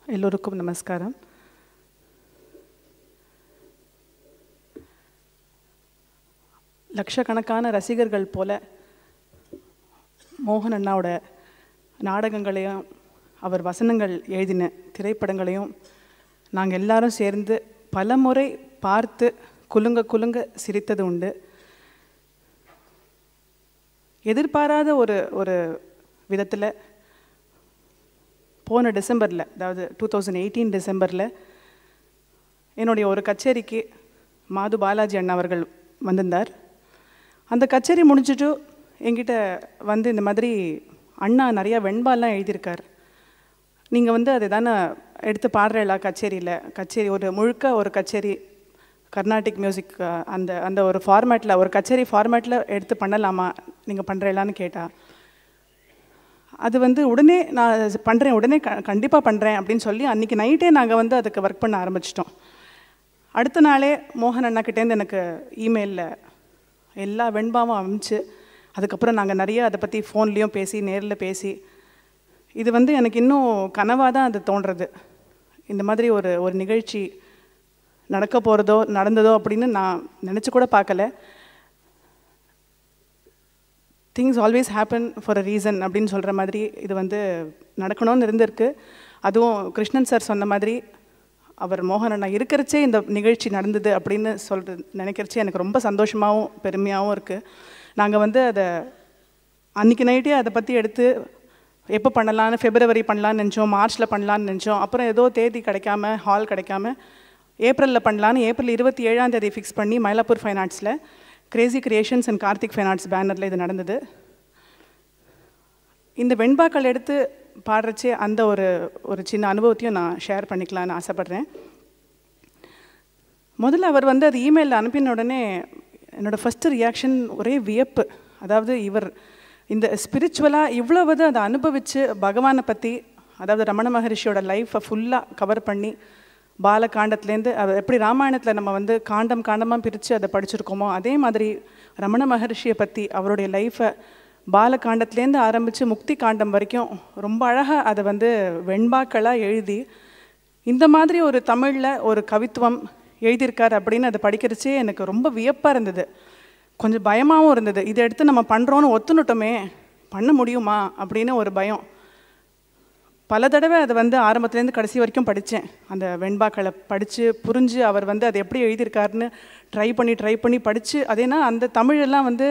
எல்லோருக்கும் நமஸ்காரம் லட்சக்கணக்கான ரசிகர்கள் போல மோகன் அண்ணாவோட நாடகங்களையும் அவர் வசனங்கள் எழுதின திரைப்படங்களையும் நாங்கள் எல்லாரும் சேர்ந்து பலமுறை பார்த்து குலுங்க குலுங்க சிரித்தது உண்டு எதிர்பாராத ஒரு ஒரு விதத்தில் போன டிசம்பரில் அதாவது டூ தௌசண்ட் எயிட்டீன் டிசம்பரில் என்னுடைய ஒரு கச்சேரிக்கு மாது பாலாஜி அண்ணா அவர்கள் வந்திருந்தார் அந்த கச்சேரி முடிஞ்சிட்டு என்கிட்ட வந்து இந்த மாதிரி அண்ணா நிறையா வெண்பாலாம் எழுதியிருக்கார் நீங்கள் வந்து அதை தானே எடுத்து பாடுறீங்களா கச்சேரியில் கச்சேரி ஒரு முழுக்க ஒரு கச்சேரி கர்நாடிக் மியூசிக் அந்த அந்த ஒரு ஃபார்மேட்டில் ஒரு கச்சேரி ஃபார்மேட்டில் எடுத்து பண்ணலாமா நீங்கள் பண்ணுறீங்களான்னு கேட்டா அது வந்து உடனே நான் பண்ணுறேன் உடனே க கண்டிப்பாக பண்ணுறேன் அப்படின்னு சொல்லி அன்றைக்கி நைட்டே நாங்கள் வந்து அதுக்கு ஒர்க் பண்ண ஆரம்பிச்சிட்டோம் அடுத்த நாளே மோகன் அண்ணாக்கிட்டேருந்து எனக்கு இமெயிலில் எல்லா வெண்பாவும் அமிச்சு அதுக்கப்புறம் நாங்கள் நிறைய அதை பற்றி ஃபோன்லேயும் பேசி நேரில் பேசி இது வந்து எனக்கு இன்னும் கனவாக தான் அது தோன்றுறது இந்த மாதிரி ஒரு ஒரு நிகழ்ச்சி நடக்க போகிறதோ நடந்ததோ அப்படின்னு நான் நினச்சி கூட பார்க்கல things always happen for a reason அப்படின்னு சொல்கிற மாதிரி இது வந்து நடக்கணும்னு இருந்திருக்கு அதுவும் கிருஷ்ணன் சார் சொன்ன மாதிரி அவர் மோகன் அண்ணா இருக்கிறச்சே இந்த நிகழ்ச்சி நடந்தது அப்படின்னு சொல்கிறது நினைக்கிறச்சே எனக்கு ரொம்ப சந்தோஷமாகவும் பெருமையாகவும் இருக்குது நாங்கள் வந்து அதை அன்றைக்கி நைட்டே அதை பற்றி எடுத்து எப்போ பண்ணலான்னு ஃபெப்ரவரி பண்ணலான்னு நினச்சோம் மார்ச்சில் பண்ணலான்னு நினச்சோம் அப்புறம் ஏதோ தேதி கிடைக்காம ஹால் கிடைக்காம ஏப்ரலில் பண்ணலான்னு ஏப்ரல் இருபத்தி ஏழாம் தேதி ஃபிக்ஸ் பண்ணி மயிலாப்பூர் ஃபைன் ஆர்ட்ஸில் crazy creations and Karthik fine arts பேனரில் இது நடந்தது இந்த வெண்பாக்கள் எடுத்து பாடுறச்சே அந்த ஒரு ஒரு சின்ன அனுபவத்தையும் நான் ஷேர் பண்ணிக்கலான்னு ஆசைப்பட்றேன் முதல்ல அவர் வந்து அது இமெயிலில் அனுப்பின உடனே என்னோடய ஃபஸ்ட்டு ரியாக்ஷன் ஒரே வியப்பு அதாவது இவர் இந்த ஸ்பிரிச்சுவலாக இவ்வளவு அதை அனுபவித்து பகவானை பற்றி அதாவது ரமண மகரிஷியோட லைஃப்பை ஃபுல்லாக கவர் பண்ணி பாலகாண்டத்துலேருந்து அது எப்படி ராமாயணத்தில் நம்ம வந்து காண்டம் காண்டமாக பிரித்து அதை படிச்சிருக்கோமோ அதே மாதிரி ரமண மகரிஷியை பற்றி அவருடைய லைஃப்பை பாலகாண்டத்துலேருந்து ஆரம்பித்து முக்தி காண்டம் வரைக்கும் ரொம்ப அழகாக அதை வந்து வெண்பாக்களாக எழுதி இந்த மாதிரி ஒரு தமிழில் ஒரு கவித்துவம் எழுதியிருக்கார் அப்படின்னு அதை படிக்கிறச்சே எனக்கு ரொம்ப வியப்பாக இருந்தது கொஞ்சம் பயமாகவும் இருந்தது இதை எடுத்து நம்ம பண்ணுறோன்னு ஒத்துனுட்டோமே பண்ண முடியுமா அப்படின்னு ஒரு பயம் பல தடவை அதை வந்து ஆரம்பத்துலேருந்து கடைசி வரைக்கும் படித்தேன் அந்த வெண்பாக்களை படித்து புரிஞ்சு அவர் வந்து அதை எப்படி எழுதியிருக்காருன்னு ட்ரை பண்ணி ட்ரை பண்ணி படித்து அதேனா அந்த தமிழெல்லாம் வந்து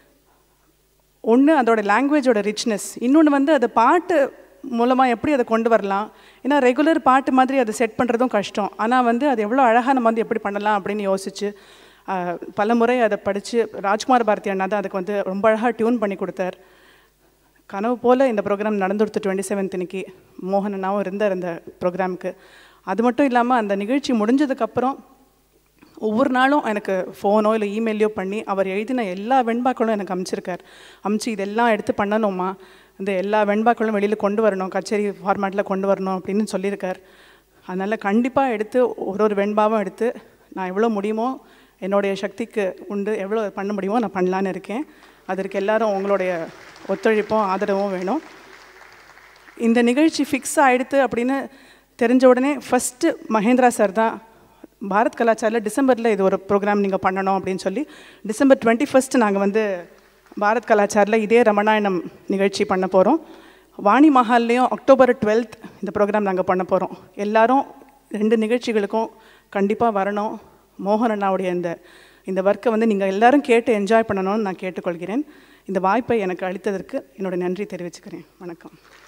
ஒன்று அதோட லாங்குவேஜோட ரிச்னஸ் இன்னொன்று வந்து அது பாட்டு மூலமாக எப்படி அதை கொண்டு வரலாம் ஏன்னா ரெகுலர் பாட்டு மாதிரி அதை செட் பண்ணுறதும் கஷ்டம் ஆனால் வந்து அது எவ்வளோ அழகாக நம்ம வந்து எப்படி பண்ணலாம் அப்படின்னு யோசிச்சு பல முறை அதை படித்து ராஜ்குமார் பாரதி அண்ணா தான் அதுக்கு வந்து ரொம்ப அழகாக டியூன் பண்ணி கொடுத்தார் கனவு போல் இந்த ப்ரோக்ராம் நடந்துடுத்து டுவெண்ட்டி செவன்த் இன்னைக்கு மோகன் அண்ணாவும் இருந்தார் இந்த ப்ரோக்ராமுக்கு அது மட்டும் இல்லாமல் அந்த நிகழ்ச்சி முடிஞ்சதுக்கப்புறம் ஒவ்வொரு நாளும் எனக்கு ஃபோனோ இல்லை இமெயிலையோ பண்ணி அவர் எழுதின எல்லா வெண்பாக்களும் எனக்கு அமுச்சிருக்கார் அமுச்சு இதெல்லாம் எடுத்து பண்ணணுமா இந்த எல்லா வெண்பாக்களும் வெளியில் கொண்டு வரணும் கச்சேரி ஃபார்மேட்டில் கொண்டு வரணும் அப்படின்னு சொல்லியிருக்கார் அதனால் கண்டிப்பாக எடுத்து ஒரு ஒரு வெண்பாவும் எடுத்து நான் எவ்வளோ முடியுமோ என்னுடைய சக்திக்கு உண்டு எவ்வளோ பண்ண முடியுமோ நான் பண்ணலான்னு இருக்கேன் அதற்கு எல்லாரும் உங்களுடைய ஒத்துழைப்பும் ஆதரவும் வேணும் இந்த நிகழ்ச்சி ஃபிக்ஸ் ஆகிடுது அப்படின்னு தெரிஞ்ச உடனே ஃபஸ்ட்டு மகேந்திரா சார் தான் பாரத் கலாச்சாரில் டிசம்பரில் இது ஒரு ப்ரோக்ராம் நீங்கள் பண்ணணும் அப்படின்னு சொல்லி டிசம்பர் டுவெண்ட்டி ஃபஸ்ட்டு நாங்கள் வந்து பாரத் கலாச்சாரில் இதே ரமணாயணம் நிகழ்ச்சி பண்ண போகிறோம் வாணி மஹால்லையும் அக்டோபர் டுவெல்த் இந்த ப்ரோக்ராம் நாங்கள் பண்ண போகிறோம் எல்லாரும் ரெண்டு நிகழ்ச்சிகளுக்கும் கண்டிப்பாக வரணும் மோகன் அண்ணாவுடைய இந்த இந்த ஒர்க்கை வந்து நீங்கள் எல்லாரும் கேட்டு என்ஜாய் பண்ணணும்னு நான் கேட்டுக்கொள்கிறேன் இந்த வாய்ப்பை எனக்கு அளித்ததற்கு என்னோட நன்றி தெரிவிச்சுக்கிறேன் வணக்கம்